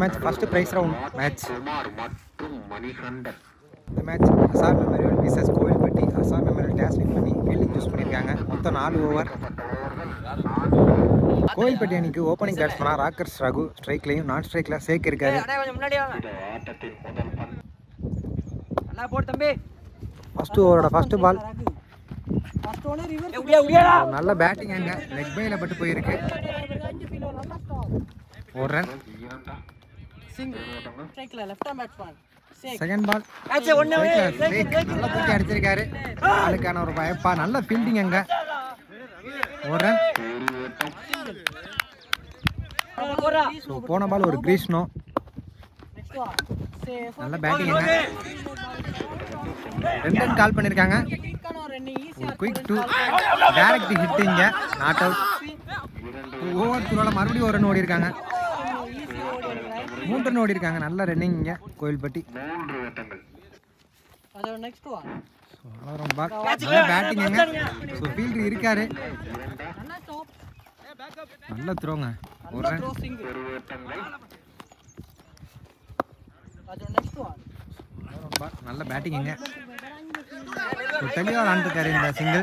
Match first prize round match Kumar மற்றும் மணிகண்டன் இந்த match Azhar memorial versus Kovilpatti Azhar memorial toss win பண்ணி fielding choose பண்ணியிருக்காங்க மொத்தம் நாலு ஓவர் கோவில்பட்டி அணிக்கு ஓப்பனிங் பேட்ஸ்மனாக ராக்கர்ஸ் ரகு ஸ்ட்ரைக்லையும் நான் ஸ்ட்ரைக்கில் சேக் இருக்காரு அண்ணா கொஞ்சம் முன்னாடி வாங்க இது ஆட்டத்தின் முதல் பந்து நல்லா போடு தம்பி ஃபர்ஸ்ட் ஓவரோட ஃபர்ஸ்ட் பால் ஏய், உடியா உடியாடா நல்ல பேட்டிங் அங்கே லெக் பையில் பட்டு போயிருக்கு ஒரு ரன் இரண்டாம் செகண்ட் பால் ஆச்சே ஒண்ணு நல்லா தூக்கி அடிச்சிருக்காரு அதுக்கான ஒரு பயப்பா நல்ல ஃபீல்டிங் அங்க ஒரு ரன் போறா ஸோ போன பால் ஒரு கிரீஷ்னோ நல்ல பேட்டிங் அங்க ரெண்டு ரன் கால் பண்ணியிருக்காங்க ஒரு குயிக் டூ டைரக்ட் ஹிட் இங்க நாட் அவுட் ஓவர் டூவில் மறுபடியும் ஒரு ரன் ஓடி இருக்காங்க மூன்று ரன் ஓடி இருக்காங்க நல்ல ரன்னிங் இங்க கோயில்பட்டி மூன்று ஓட்டங்கள் ஸோ அவ்வளோ பால் நல்ல பேட்டிங் அங்க ஸோ ஃபீல்டர் இருக்காரு நல்ல த்ரோங்க ஒரு ரன் ஒரு ஓட்டங்கள் ரொம்ப நல்ல பேட்டிங்க தெளிவாக விளாண்டுருக்காரு இந்த சிங்கிள்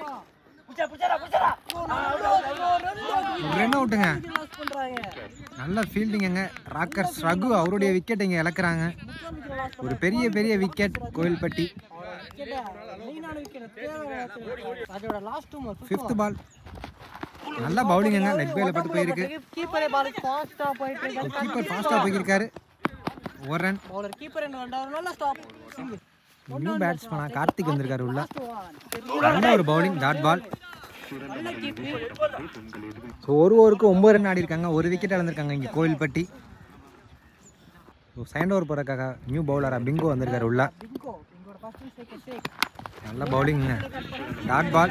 ரன் அவுட்டுங்க நல்ல ஃபீல்டிங்க ராக்கர்ஸ் ரகு அவருடைய விக்கெட் இங்கே இழக்கிறாங்க ஒரு பெரிய பெரிய விக்கெட் கோயில்பட்டி ஃபிஃப்த் பால் நல்ல பவுலிங்க லெக் பேல பட்டு போயிருக்கு கீப்பரே பால் ஃபாஸ்டா போயிட்டு இருக்காரு கீப்பர் ஃபாஸ்ட்டாக போயிருக்காரு ஒரு ரன் பவுலர் கீப்பர் என்ன ரெண்டாவது நல்ல ஸ்டாப் சிங்கிள் நியூ பேட்ஸ்மேனா கார்த்திக் வந்திருக்காரு உள்ள நல்ல ஒரு பவுலிங் டாட் பால் நல்ல கீப்பிங் ஸோ ஒரு ஓவருக்கு ஒம்பது ரன் ஆடி இருக்காங்க ஒரு விக்கெட் இழந்திருக்காங்க இங்கே கோயில்பட்டி ஸோ செகண்ட் ஓவர் போகிறக்காக நியூ பவுலராக பிங்கோ வந்திருக்காரு உள்ள பிங்கோ பிங்கோட ஃபர்ஸ்ட் சேக் சேக் நல்ல பவுலிங்க டாட் பால்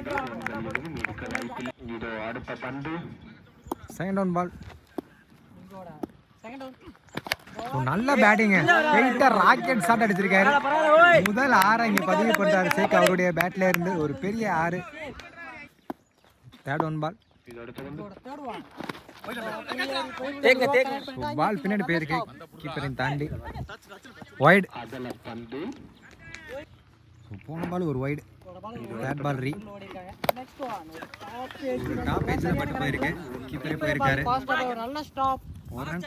இது அடுத்த பந்து செகண்ட் டவுன் பால் பிங்கோட செகண்ட் அவுட் ஸோ நல்ல பேட்டிங்க ஸ்ட்ரைட்டாக ராக்கெட் ஷாட் அடிச்சிருக்காரு முதல் ஆறை இங்கே பதிவு பண்ணுறாரு சேக் அவருடைய பேட்ல இருந்து ஒரு பெரிய ஆறு தேர்ட் ஒன் பால் இது அடுத்த பந்து தேர்ட் ஒன் தேங்க தேங்க ஸோ பால் பின்னாடி போயிருக்கு கீப்பரையும் தாண்டி ஒய்டு அதல பந்து ஸோ போன பால் ஒரு ஒய்டு தேர்ட் பால் ரீ ஓடி இருக்காங்க நெக்ஸ்ட் ஒன் டாப் ஒரு டாப் ஏஜில் பட்டு போயிருக்கு கீப்பரே போயிருக்காரு ஃபாஸ்டா ஒரு நல்ல ஸ்டாப் ஒரு ரன்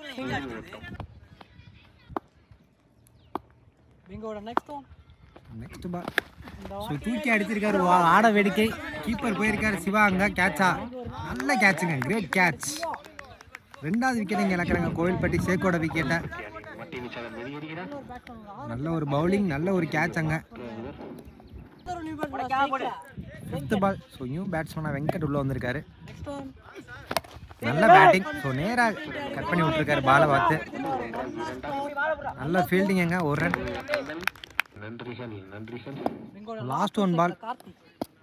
பிங்கோட next one next ball so தூக்கி அடிச்சிருக்காரு வா ஆட வேடிக்கை கீப்பர் போயிருக்காரு சிவா அங்க கேட்சா நல்ல கேட்சுங்க கிரேட் கேட்ச் ரெண்டாவது விக்கெட் இங்கே இழக்கிறாங்க கோவில்பட்டி சேக்கோட விக்கெட்டை மட்டி வீச்சாளர் வெளியேறுகிறார் நல்ல ஒரு பவுலிங் நல்ல ஒரு கேட்ச் அங்க ஒரு new ball fifth ball so new பேட்ஸ்மேனாக வெங்கட் உள்ள வந்திருக்காரு நெக்ஸ்ட் ஒன் நல்ல பேட்டிங் ஸோ நேராக கட் பண்ணி விட்டுருக்காரு பாலை பார்த்து நல்ல ஃபீல்டிங் எங்க ஒரு ரன் நன்றிகள் நன்றிகள் பிங்கோட லாஸ்ட் ஒன் பால் கார்த்திக்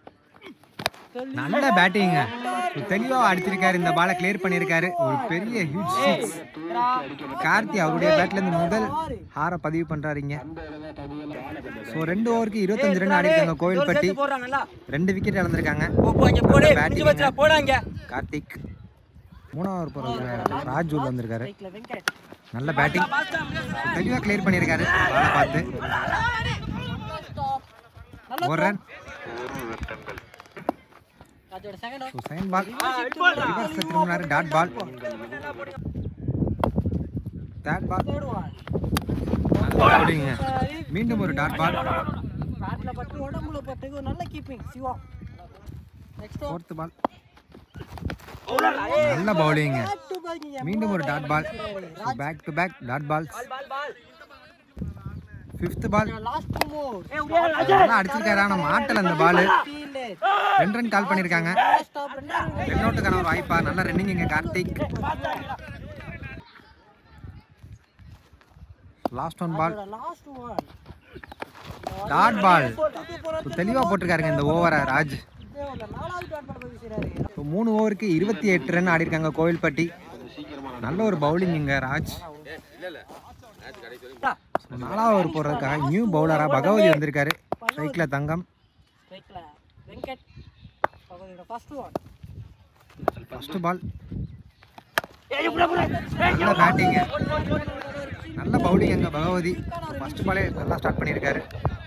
நல்ல பேட்டிங்க தெளிவாக அடிச்சிருக்காரு இந்த பாலை கிளியர் பண்ணியிருக்காரு ஒரு பெரிய ஹியூஜ் சிக்ஸ் கார்த்தி அவருடைய பேட்ல இருந்து முதல் ஹாரை பதிவு பண்றாருங்க ஸோ ரெண்டு ஓவருக்கு இருபத்தஞ்சு ரன் ஆடிருக்காங்க கோவில்பட்டி போடுறாங்க நல்லா ரெண்டு விக்கெட் இழந்திருக்காங்க போ போ இங்க போடு batting பிடிச்சு வச்சா போடாங்க கார்த்திக் மூணாவது போகிற ராஜ் உள்ள வந்திருக்காரு ரைட்ல வெங்கட் நல்ல பேட்டிங் தெளிவாக கிளியர் பண்ணியிருக்காரு பாலை பார்த்து நல்ல ஒரு ரன் ஒரு ஓட்டங்கள் அதோட second so second ball reverse திரும்பினாரு dot ball third ball third one நல்ல bowling ங்க. மீண்டும் ஒரு டாட் பால் பேட்ல பட்டு உடம்புல பட்டு ஒரு நல்ல keeping Siva next one fourth ball நல்ல பவுலிங் டு பாருங்க மீண்டும் ஒரு dot ball back to back dot balls ball ball fifth ball last two more நல்லா அடிச்சிருக்காரு ஆனால் மாட்டல அந்த பால் ஃபீல்ட் ரெண்டு ரன் கால் பண்ணியிருக்காங்க ஸ்டாப் ரெண்டாவது ரன் அவுட்டுக்கான ஒரு வாய்ப்பா நல்ல ரன்னிங் இங்கே Karthik last one ball last one dot ball தெளிவாக போட்டிருக்காருங்க இந்த ஓவரை ராஜ் நாலாவது பேட் பண்ண போய் செய்றாரு ஸோ மூணு ஓவருக்கு இருபத்தி எட்டு ரன் ஆடிருக்காங்க கோவில்பட்டி நல்ல ஒரு பவுலிங் இங்கே ராஜ் So, நாலாவது ஓவர் போடுறதுக்காக நியூ பவுலராக பகவதி வந்திருக்காரு ஸ்ட்ரைக்கில் தங்கம் ஸ்ட்ரைக்ல வெங்கட் பகவதியோட ஃபர்ஸ்ட் ஒன் ஃபர்ஸ்ட் பால் நல்ல பேட்டிங்க நல்ல பவுலிங் எங்க பகவதி ஃபர்ஸ்ட் பாலே நல்லா ஸ்டார்ட் பண்ணியிருக்காரு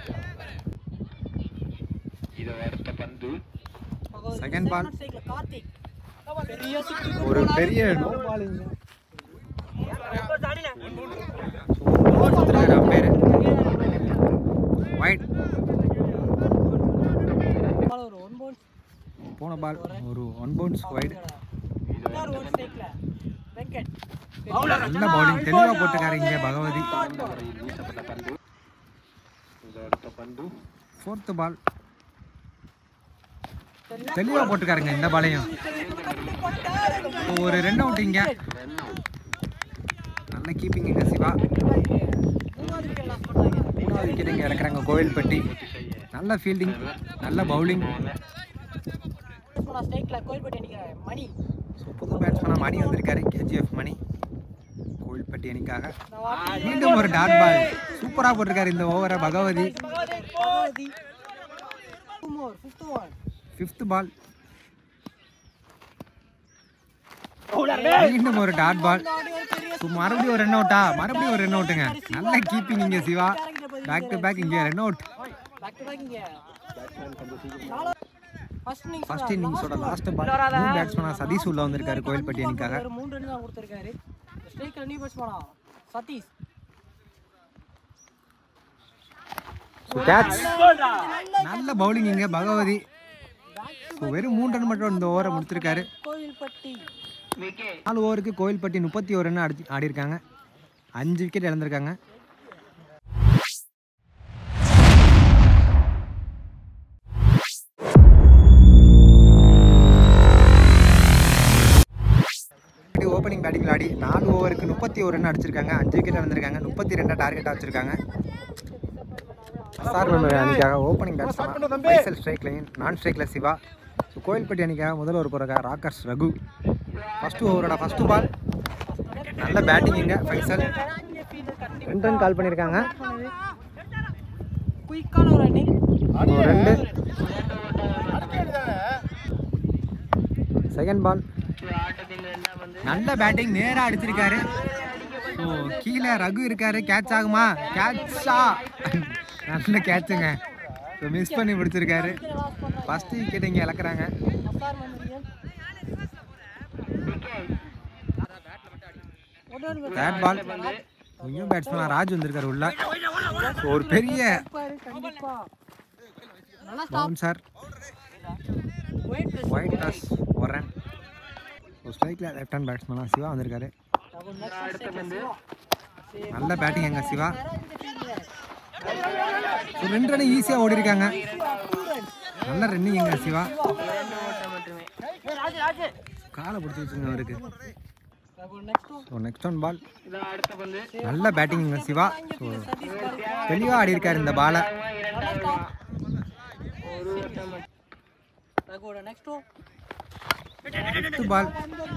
இதோ அடுத்த பந்து Second ball. கார்த்திக் பெரிய six ஒரு பெரிய no ball இங்க. கொடுத்துருக்காரு அம்பேர் ஒயிட் ball ஒரு ஒன் பவுன்ஸ் போன பால் ஒரு ஒன் பவுன்ஸ் ஒயிட் இன்னொரு ஒன் ஸ்ட்ரைக்ல வெங்கட் நல்ல பவுலிங் தெளிவா போட்டிருக்காரு இங்க பகவதி வரையில் வீசப்பட்ட பந்து இதோ அடுத்த பந்து ஃபோர்த்து பால் தெளிவா போட்டிருக்காருங்க இந்த பாலையும் இப்போ ஒரு ரன் அவுட் இங்க நல்ல கீப்பிங் இங்க சிவா மூணாவது விக்கெட் லாஸ் பண்ணாங்க மூணாவது விக்கெட் இங்க இறக்குறாங்க கோவில்பட்டி நல்ல ஃபீல்டிங் நல்ல பவுலிங் ஸ்ட்ரைக்ல கோயில்பட்டி அடிக்கிற மணி ஸோ புது பேட்ஸ்மேனாக மணி வந்திருக்காரு கேஜிஎஃப் மணி கோவில்பட்டி அணிக்காக இந்த வாட்டி மீண்டும் ஒரு டாட் பால் சூப்பராக போட்டிருக்காரு இந்த ஓவரை Bhagavathi Bhagavathi Two more, fifth one. Fifth ball மீண்டும் ஒரு டாட் பால் ஸோ மறுபடியும் ஒரு ரன் அவுட்டா மறுபடியும் ஒரு ரன் அவுட்டுங்க நல்ல கீப்பிங் இங்கே சிவா பேக் டு பேக் இங்கே run out Back to back இங்க. நாலா- first innings ஃபர்ஸ்ட் இன்னிங்ஸோட லாஸ்ட் பால் நியூ பேட்ஸ்மேனாக சதீஷ் உள்ள வந்திருக்காரு கோவில்பட்டி அணிக்காக ஒரு மூணு ரன் தான் கொடுத்திருக்காரு ஸ்ட்ரைக்ல நியூ பேட்ஸ்மேனா சதீஷ் கேட்ச் நல்ல பவுலிங் இங்கே பகவதி ஸோ வெறும் மூணு ரன் மட்டும் இந்த ஓவரை முடிச்சிருக்காரு கோயில்பட்டி நாலு ஓவருக்கு கோயில்பட்டி முப்பத்தி ஒரு ரன் அடி ஆடிருக்காங்க அஞ்சு விக்கெட் இழந்திருக்காங்க ஓப்பனிங் பேட்டிங் ஆடி நாலு ஓவருக்கு முப்பத்தி ஒரு ரன் அடிச்சிருக்காங்க அஞ்சு விக்கெட் இழந்திருக்காங்க முப்பத்தி ரெண்டா டார்கெட்டாக வச்சிருக்காங்க சார் நம்ம அணிக்காக opening batsman Faisal strike line non ஸ்ட்ரைக்கில் சிவா ஸோ கோயில்பட்டி அணிக்காக முதல் ஒரு போகிறக்கா ராக்கர்ஸ் ரகு ஃபஸ்ட்டு ஓவரோட ஃபஸ்ட்டு பால் நல்ல பேட்டிங் இங்கே ஃபைசல் ரெண்டு ரன் கால் பண்ணியிருக்காங்க குயிக்கான ஒரு ரன்னிங் ஒரு ரெண்டு செகண்ட் பால் நல்ல பேட்டிங் நேராக அடிச்சிருக்காரு ஸோ கீழே ரகு இருக்காரு கேட்ச் ஆகுமா கேட்சா நல்ல கேட்சுங்க ஸோ மிஸ் பண்ணி பிடிச்சிருக்காரு ஃபஸ்ட்டு விக்கெட் இங்கே இழக்கிறாங்க Azhar memorial third ball new batsman Raj வந்திருக்காரு உள்ள ஸோ ஒரு பெரிய கண்டிப்பா நல்லா பவுன்சர் வெயிட் ஒயிட் டாஸ் ஒரு ரன் ஸோ ஸ்ட்ரைக்கில் லெஃப்ட் ஹேண்ட் பேட்ஸ்மேனாக சிவா வந்திருக்காரு நல்ல பேட்டிங் எங்க சிவா ஸோ ரெண்டு ரன் ஈஸியாக ஓடி இருக்காங்க நல்ல ரன்னிங் எங்க சிவா காலை பிடிச்சி வச்சுங்க அவருக்கு ஸோ நெக்ஸ்ட் ஒன் பால் நல்ல பேட்டிங் எங்க சிவா ஸோ தெளிவாக ஆடி இருக்காரு இந்த பாலை நெக்ஸ்ட் நெக்ஸ்ட் பால்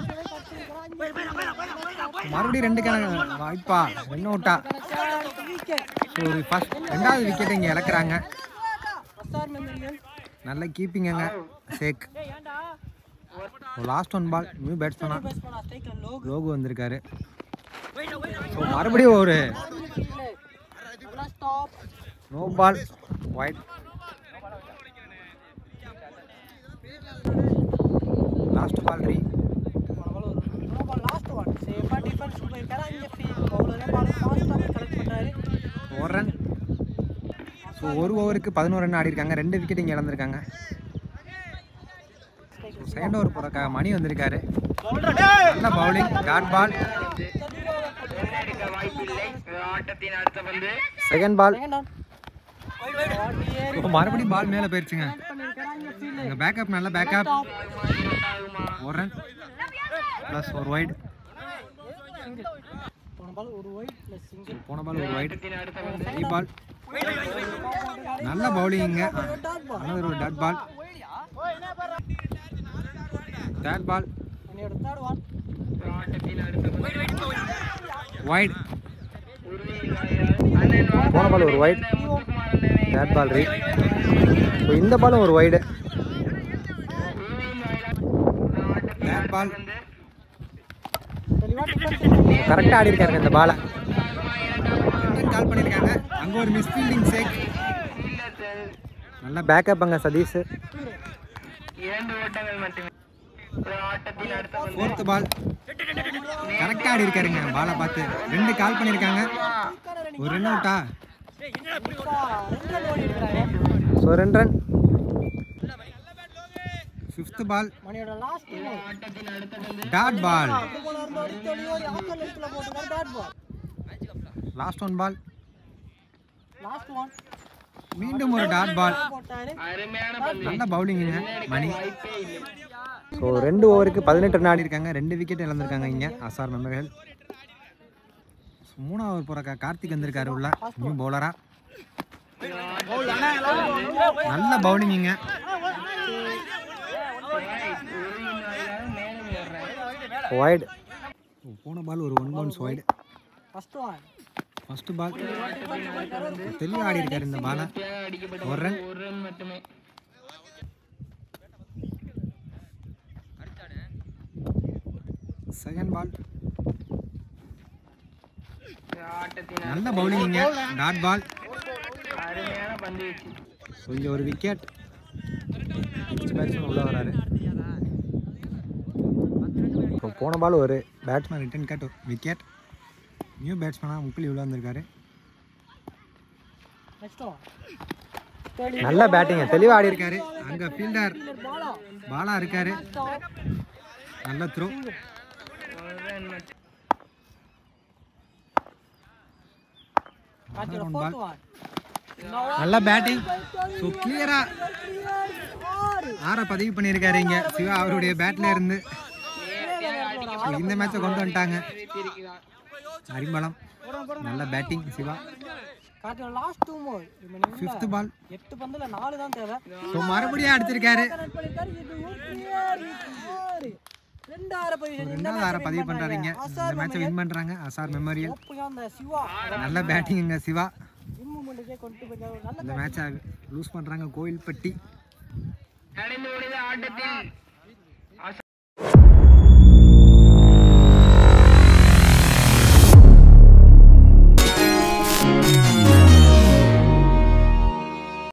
மறுபடியும் ரெண்டு கணக்கு வாய்ப்பா ரெண்டு அவுட்டா ஸோ ஒரு ஃபர்ஸ்ட் ரெண்டாவது விக்கெட் இங்கே இழக்கிறாங்க அசார் மெமரியல் நல்ல கீப்பிங்கங்க சேக் லாஸ்ட் ஒன் பால் நியூ பேட்ஸ்மேனா பேட்ஸ்மேனா ஸ்ட்ரைக்ல லோக் ரோகு வந்திருக்காரு ஸோ மறுபடியும் ஒரு நல்லா stop no ball wide last ball ரீ லாஸ்ட் ஒன் சேஃபா டிஃபென்ஸ் போயிருக்காரு அங்க பவுலர் பால் ஃபாஸ்டா கலெக்ட் பண்றாரு ஒரு ரன் ஸோ ஒரு ஓவருக்கு பதினோரு ரன் ஆடி இருக்காங்க ரெண்டு விக்கெட் இங்கே இழந்திருக்காங்க செகண்ட் ஓவர் போகிறக்காக மணி வந்திருக்காரு நல்ல bowling dot ball second ball second down மறுபடியும் பால் மேலே போயிருச்சுங்க பண்ணிருக்காரு அங்க ஃபீல்ட் எங்கள் பேக்கப் நல்ல பேக்கப் ஒரு ரன் ப்ளஸ் ஒரு ஒயிட் போன பால் ஒரு ஒயிட் பிளஸ் சிங்கிள் போன பால் ஒரு ஒயிட் த்ரீ பால் நல்ல பவுலிங்க அனதர் ஒரு டாட் பால் தேர்ட் பால் என்னோட தேர்ட் ஒன் ஒயிட் போன பால் ஒரு ஒயிட் தேர்ட் பால் ரீ ஸோ இந்த பாலும் ஒரு ஒயிடு தேர்ட் பால் கரெக்டாக ஆடி இருக்காருங்க இந்த பாலை கால் பண்ணியிருக்காங்க அங்கே ஒரு மிஸ் ஃபீல்டிங் சேக் நல்லா பேக்கப் அங்க சதீஷ் இரண்டு ஓட்டங்கள் மட்டுமே ஒரு ஆட்டத்தின் அடுத்த ஃபோர்த்து பால் கரெக்டாக ஆடி இருக்காருங்க பாலை பார்த்து ரெண்டு கால் பண்ணியிருக்காங்க ஒரு ரன் அவுட்டா ரெண்டு ஓடி இருக்கிறாரு ஸோ ரெண்டு ரன் ஃபிஃப்த் பால் மணியோட லாஸ்ட் ஆட்டத்தின் அடுத்த டாட் பால் அது போல இருந்து ஒரு தொழி ஓடி ஆக்கல் லெஃப்ட்ல போட்டுருக்காரு dot ball last one ball last one மீண்டும் ஒரு டாட் பால் போட்டாரு அருமையான பந்து நல்ல பவுலிங்குங்க மணி வாய்ப்பே இல்லை ஸோ ரெண்டு ஓவருக்கு பதினெட்டு ரன் ஆடி இருக்காங்க ரெண்டு விக்கெட் இழந்திருக்காங்க இங்கே அசார் மெமர்கள் மூணாவது ஓவர் போகிற கார்த்திக் வந்திருக்காரு உள்ள நியூ பவுலரா நல்ல பவுலிங்குங்க ஒய்டு போன பால் ஒரு one bounce wide first one first ball தெளிவாக ஆடி இருக்காரு இந்த பாலை அடிக்கப்பட்ட ஒரு ரன் ஒரு ரன் மட்டுமே செகண்ட் பால் ஆட்டத்தின் நல்ல பவுலிங்குங்க டாட் பால் அருமையான பந்து வீச்சு ஸோ இங்கே ஒரு விக்கெட் நெக்ஸ்ட் பேட்ஸ்மேன் உள்ள வராரு இப்போ போன பால் ஒரு batsman return cut wicket new பேட்ஸ்மேனாக முக்கிலி உள்ள வந்திருக்காரு நெக்ஸ்ட் ஒன் நல்ல பேட்டிங்க தெளிவாக ஆடி இருக்காரு அங்கே ஃபீல்டர் பாலா பாலா இருக்காரு நல்ல த்ரோ ஒரு ரன் மட்டும் கார்த்தியோட ஃபோர்த் ஒன் நல்ல பேட்டிங் ஸோ கிளியரா ஆற பதிவு பண்ணியிருக்காரு இங்க சிவா அவருடைய பேட்ல இருந்து So, இந்த மேட்சை கொண்டு வந்துட்டாங்க அரிம்பலம் நல்ல பேட்டிங் சிவா கார்த்தியோட last two more fifth ball எட்டு பந்துல நாலு தான் தேவை ஸோ மறுபடியும் அடிச்சிருக்காரு கனெக்ட் பண்ணிருக்காரு இது ஒரு clear, இது ஒரு ரெண்டு ஆறு பதிவு ரெண்டாவது ஆற பதிவு பண்றாருங்க இந்த மேட்சை வின் பண்றாங்க அசார் மெமோரியல் ஓப்பையா அந்த சிவா நல்ல பேட்டிங்குங்க சிவா வின் மூமெண்ட்டுக்கே கொண்டு போயிருக்காரு நல்ல இந்த மேட்சை லூஸ் பண்றாங்க கோயில்பட்டி நடந்து முடிந்த ஆட்டத்தில்